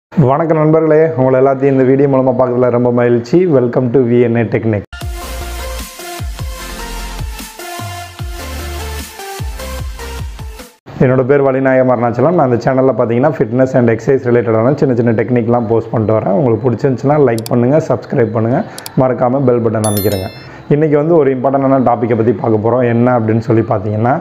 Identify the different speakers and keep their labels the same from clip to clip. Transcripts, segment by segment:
Speaker 1: வணக்கம் நண்பர்களே உங்களை எல்லாத்தையும் இந்த வீடியோ மூலமாக பார்க்கறதுல ரொம்ப மகிழ்ச்சி வெல்கம் டு விஎன்ஏ டெக்னிக் என்னோட பேர் வலிநாயகம் அருணாச்சலம் நான் இந்த சேனலில் பார்த்தீங்கன்னா ஃபிட்னஸ் அண்ட் எக்ஸசைஸ் ரிலேட்டடான சின்ன சின்ன டெக்னிக்லாம் போஸ்ட் பண்ணிட்டு வரேன் உங்களுக்கு பிடிச்சிருந்துச்சுன்னா லைக் பண்ணுங்கள் சப்ஸ்கிரைப் பண்ணுங்கள் மறக்காமல் பெல் பட்டன் அமைக்கிறேங்க இன்றைக்கி வந்து ஒரு இம்பார்ட்டண்டான டாப்பிக்கை பற்றி பார்க்க போகிறோம் என்ன அப்படின்னு சொல்லி பார்த்தீங்கன்னா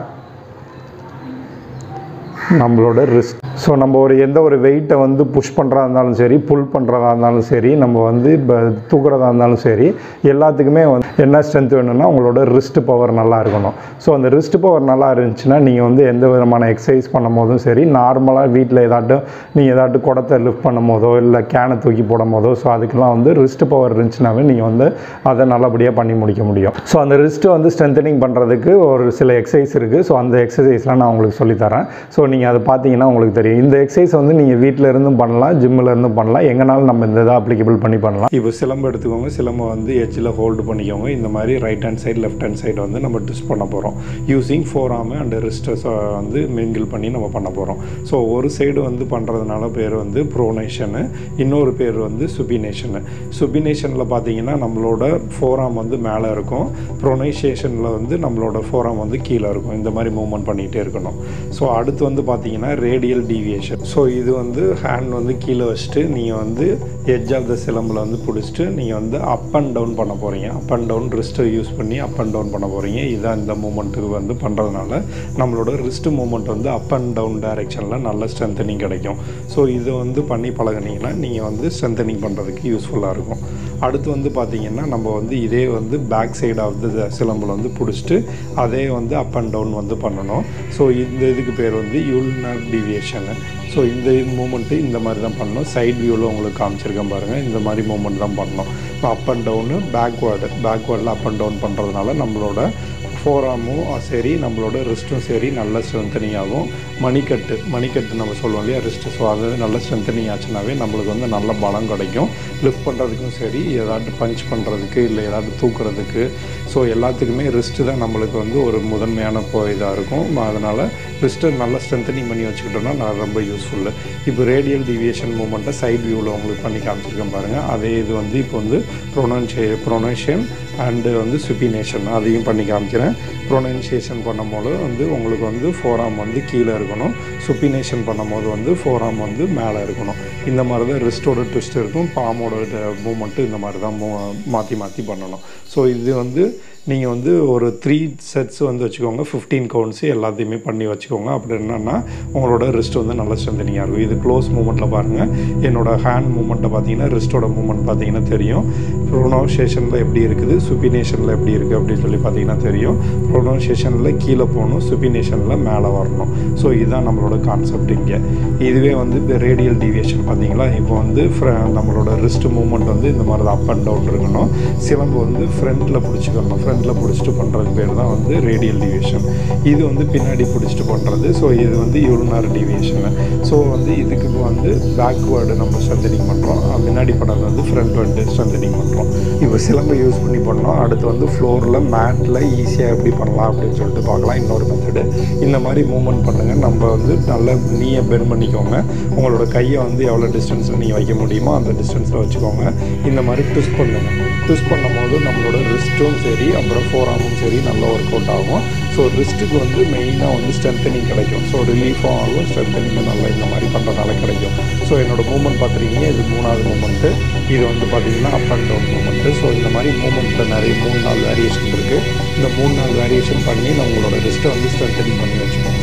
Speaker 1: நம்மளோட ரிஸ்க் ஸோ நம்ம ஒரு எந்த ஒரு வெயிட்டை வந்து புஷ் பண்ணுறதா இருந்தாலும் சரி புல் பண்ணுறதா இருந்தாலும் சரி நம்ம வந்து இப்போ தூக்குறதா இருந்தாலும் சரி எல்லாத்துக்குமே வந்து என்ன ஸ்ட்ரென்த் வேணும்னா உங்களோட ரிஸ்ட் பவர் நல்லா இருக்கணும் ஸோ அந்த ரிஸ்ட் பவர் நல்லா இருந்துச்சுன்னா நீங்கள் வந்து எந்த விதமான எக்ஸசைஸ் பண்ணும் போதும் சரி நார்மலாக வீட்டில் ஏதாட்டும் நீங்கள் ஏதாட்டும் குடத்தை லிஃப்ட் பண்ணும் போதோ இல்லை கேனை தூக்கி போடும் போதோ ஸோ அதுக்கெல்லாம் வந்து ரிஸ்ட் பவர் இருந்துச்சுனாவே நீங்கள் வந்து அதை நல்லபடியாக பண்ணி முடிக்க முடியும் ஸோ அந்த ரிஸ்ட்டை வந்து ஸ்ட்ரென்தனிங் பண்ணுறதுக்கு ஒரு சில எக்ஸசைஸ் இருக்குது ஸோ அந்த எக்ஸசைஸ்லாம் நான் உங்களுக்கு சொல்லித்தரேன் ஸோ நீங்கள் அதை பார்த்தீங்கன்னா உங்களுக்கு தெரியும் இந்த எக்ஸசைஸ் வந்து நீங்கள் வீட்டில் இருந்தும் பண்ணலாம் ஜிம்மில் இருந்தும் பண்ணலாம் எங்கனாலும் நம்ம இந்த இதை அப்ளிகபிள் பண்ணி பண்ணலாம்
Speaker 2: இப்போ சிலம்பு எடுத்துக்கோங்க சிலம்பை வந்து எட்ஜில் ஹோல்டு பண்ணிக்கோங்க இந்த மாதிரி right hand side left hand side வந்து நம்ம ட்விஸ்ட் பண்ண போகிறோம் using forearm and wrists வந்து மிங்கிள் பண்ணி நம்ம பண்ண போகிறோம் ஸோ ஒரு சைடு வந்து பண்ணுறதுனால பேர் வந்து ப்ரோனேஷனு இன்னொரு பேர் வந்து சுபினேஷனு சுபினேஷனில் பார்த்தீங்கன்னா நம்மளோட ஃபோர் ஆம் வந்து மேலே இருக்கும் ப்ரொனைசேஷனில் வந்து நம்மளோட ஃபோர் ஆம் வந்து கீழே இருக்கும் இந்த மாதிரி மூவ்மெண்ட் பண்ணிகிட்டே இருக்கணும் ஸோ அடுத்து வந்து பார்த்தீங்கன்னா ரேடியல் டீவியேஷன் ஸோ இது வந்து ஹேண்ட் வந்து கீழே வச்சுட்டு நீங்கள் வந்து எட்ஜ் ஆஃப் த சிலம்பில் வந்து பிடிச்சிட்டு நீங்கள் வந்து அப் அண்ட் டவுன் பண்ண போகிறீங்க அப் அண்ட் டவுன் ரிஸ்ட்டை யூஸ் பண்ணி அப் அண்ட் டவுன் பண்ண போகிறீங்க இதுதான் இந்த மூமெண்ட்டுக்கு வந்து பண்ணுறதுனால நம்மளோட ரிஸ்ட் மூமெண்ட் வந்து அப் அண்ட் டவுன் டைரெக்ஷனில் நல்ல ஸ்ட்ரென்த்தனிங் கிடைக்கும் ஸோ இதை வந்து பண்ணி பழகுனீங்கன்னா நீங்கள் வந்து ஸ்ட்ரென்த்தனிங் பண்ணுறதுக்கு யூஸ்ஃபுல்லாக இருக்கும் அடுத்து வந்து பார்த்தீங்கன்னா நம்ம வந்து இதே வந்து பேக் சைடு ஆஃப் த சிலம்பில் வந்து பிடிச்சிட்டு அதே வந்து அப் அண்ட் டவுன் வந்து பண்ணணும் ஸோ இந்த இதுக்கு பேர் வந்து யூல்னர் டீவியேஷனு ஸோ இந்த மூமெண்ட்டு இந்த மாதிரி தான் பண்ணணும் சைட் வியூவில் உங்களுக்கு காமிச்சிருக்கேன் பாருங்கள் இந்த மாதிரி மூமெண்ட் தான் பண்ணணும் அப் அண்ட் டவுனு பேக்வேர்டு பேக்வேர்டில் அப் அண்ட் டவுன் பண்ணுறதுனால நம்மளோட ஃபோர் ஆமும் சரி நம்மளோட ரிஸ்ட்டும் சரி நல்ல ஸ்ட்ரென்த்தனிங் ஆகும் மணிக்கட்டு மணிக்கட்டு நம்ம சொல்லுவோம் இல்லையா ரிஸ்ட்டு ஸோ அது நல்ல ஸ்ட்ரென்த்தனிங் ஆச்சுனாவே நம்மளுக்கு வந்து நல்ல பலம் கிடைக்கும் லிஃப்ட் பண்ணுறதுக்கும் சரி ஏதாட்டு பஞ்ச் பண்ணுறதுக்கு இல்லை ஏதாட்டு தூக்குறதுக்கு ஸோ எல்லாத்துக்குமே ரிஸ்ட்டு தான் நம்மளுக்கு வந்து ஒரு முதன்மையான போ இதாக இருக்கும் அதனால் ரிஸ்ட்டை நல்லா ஸ்ட்ரென்த்தனிங் பண்ணி வச்சுக்கிட்டோம்னா நான் ரொம்ப யூஸ்ஃபுல்லு இப்போ ரேடியல் டிவியேஷன் மூமெண்ட்டை சைட் வியூவில் உங்களுக்கு பண்ணி காமிச்சிருக்கேன் பாருங்கள் அதே இது வந்து இப்போ வந்து ப்ரொனன்ஷே ப்ரொனன்ஷியன் அண்டு வந்து சுப்பினேஷன் அதையும் பண்ணி காமிக்கிறேன் ப்ரொனன்சியேஷன் பண்ணும்போது வந்து உங்களுக்கு வந்து ஃபோராம் வந்து கீழே இருக்கணும் சுப்பினேஷன் பண்ணும்போது வந்து ஃபோராம் வந்து மேலே இருக்கணும் இந்த மாதிரி தான் ரிஸ்டோட ட்விஸ்ட் இருக்கும் பாமோட மூமெண்ட்டு இந்த மாதிரி தான் மூ மாற்றி மாற்றி பண்ணணும் ஸோ இது வந்து நீங்கள் வந்து ஒரு த்ரீ செட்ஸ் வந்து வச்சுக்கோங்க ஃபிஃப்டீன் கவுண்ட்ஸு எல்லாத்தையுமே பண்ணி வச்சுக்கோங்க அப்படி என்னென்னா உங்களோட ரிஸ்ட் வந்து நல்ல ஸ்ட்ரென்தனிங்காக இருக்கும் இது க்ளோஸ் மூமெண்ட்டில் பாருங்கள் என்னோட ஹேண்ட் மூமெண்ட்டை பார்த்தீங்கன்னா ரிஸ்ட்டோட மூமெண்ட் பார்த்தீங்கன்னா தெரியும் ப்ரொனவுன்சியேஷனில் எப்படி இருக்குது சுப்பினேஷனில் எப்படி இருக்குது அப்படின்னு சொல்லி பார்த்தீங்கன்னா தெரியும் ப்ரொனவுன்சியேஷனில் கீழே போகணும் சுப்பினேஷனில் மேலே வரணும் ஸோ இதுதான் நம்மளோட கான்செப்ட் இங்கே இதுவே வந்து இப்போ ரேடியல் டிவியேஷன் பார்த்தீங்களா இப்போ வந்து ஃப்ர நம்மளோட ரிஸ்ட் மூமெண்ட் வந்து இந்த மாதிரி தான் அப் அண்ட் டவுன் இருக்கணும் சிலம்பு வந்து ஃப்ரண்ட்டில் பிடிச்சிக்கணும் ஃப்ரண்ட்டில் பிடிச்சிட்டு பண்ணுறது பேர் தான் வந்து ரேடியல் டிவியேஷன் இது வந்து பின்னாடி பிடிச்சிட்டு பண்ணுறது ஸோ இது வந்து யூரினார் டிவியேஷனு ஸோ வந்து இதுக்கு வந்து பேக்வேர்டு நம்ம ஸ்ட்ரென்தனிங் பண்ணுறோம் முன்னாடி பண்ணுறது வந்து ஃப்ரண்ட் வந்து ஸ்ட்ரென்தனிங் பண்ணுறோம் இப்போ சிலம்பை யூஸ் பண்ணி பண்ணோம் அடுத்து வந்து ஃப்ளோரில் மேட்டில் ஈஸியாக எப்படி பண்ணலாம் அப்படின்னு சொல்லிட்டு பார்க்கலாம் இன்னொரு மெத்தடு இந்த மாதிரி மூவ்மெண்ட் பண்ணுங்கள் நம்ம வந்து நல்ல நீயை பெண்ட் பண்ணிக்கோங்க உங்களோட கையை வந்து எவ்வளோ டிஸ்டன்ஸில் நீங்கள் வைக்க முடியுமோ அந்த டிஸ்டன்ஸில் வச்சுக்கோங்க இந்த மாதிரி ட்விஸ்ட் பண்ணுங்கள் ட்விஸ்ட் பண்ணும்போது நம்மளோட ரிஸ்ட்டும் சரி அப்புறம் ஃபோர் ஆமும் சரி நல்லா ஒர்க் அவுட் ஆகும் ஸோ ரிஸ்ட்டுக்கு வந்து மெயினாக வந்து ஸ்ட்ரென்த்தனிங் கிடைக்கும் ஸோ ரிலீஃபும் ஆகும் ஸ்ட்ரென்த்தனிங்கும் நல்லா இந்த மாதிரி பண்ணுறதுனால கிடைக்கும் ஸோ என்னோட மூமெண்ட் பார்த்துருக்கீங்க இது மூணாவது மூமெண்ட்டு இது வந்து பார்த்தீங்கன்னா up and down moment so இந்த மாதிரி மூமெண்ட்டில் நிறைய மூணு நாலு வேரியேஷன் இருக்குது இந்த மூணு நாலு வேரியேஷன் பண்ணி நான் உங்களோட ரிஸ்ட்டை வந்து ஸ்ட்ரென்த்தனிங் பண்ணி வச்சுக்கோங்க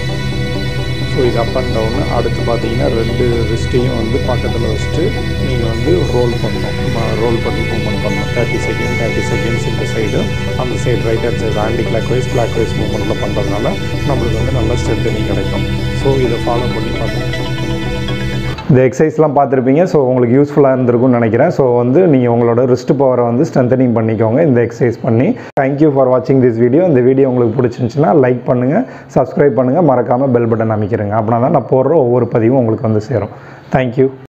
Speaker 2: ஸோ இது அப் அண்ட் டவுனு அடுத்து பார்த்தீங்கன்னா ரெண்டு ரிஸ்ட்டையும் வந்து பக்கத்தில் வச்சுட்டு நீங்கள் வந்து ரோல் பண்ணணும் ரோல் பண்ணி மூவ்மெண்ட் பண்ணணும் தேர்ட்டி செகண்ட் தேர்ட்டி செகண்ட்ஸ் இந்த சைடு அந்த side right hand side anticlockwise clockwise மூவ்மெண்ட்டில் பண்ணுறதுனால நம்மளுக்கு வந்து நல்ல ஸ்ட்ரென்த்தனிங் கிடைக்கும் ஸோ இதை ஃபாலோ பண்ணி பண்ணுங்கள்
Speaker 1: இந்த எக்ஸசைஸ்லாம் பார்த்துருப்பீங்க ஸோ உங்களுக்கு யூஸ்ஃபுல்லாக இருந்திருக்கும்னு நினைக்கிறேன் ஸோ வந்து நீங்கள் உங்களோட ரிஸ்ட் பவரை வந்து ஸ்ட்ரென்தனிங் பண்ணிக்கோங்க இந்த எக்ஸசைஸ் பண்ணி தேங்க்யூ ஃபார் வாட்சிங் திஸ் வீடியோ இந்த வீடியோ உங்களுக்கு பிடிச்சிருந்துச்சுன்னா லைக் பண்ணுங்கள் சப்ஸ்கிரைப் பண்ணுங்கள் மறக்காமல் பெல் பட்டன் அமைக்கிறேங்க அப்படின்னா தான் நான் போடுற ஒவ்வொரு பதிவும் உங்களுக்கு வந்து சேரும் தேங்க்யூ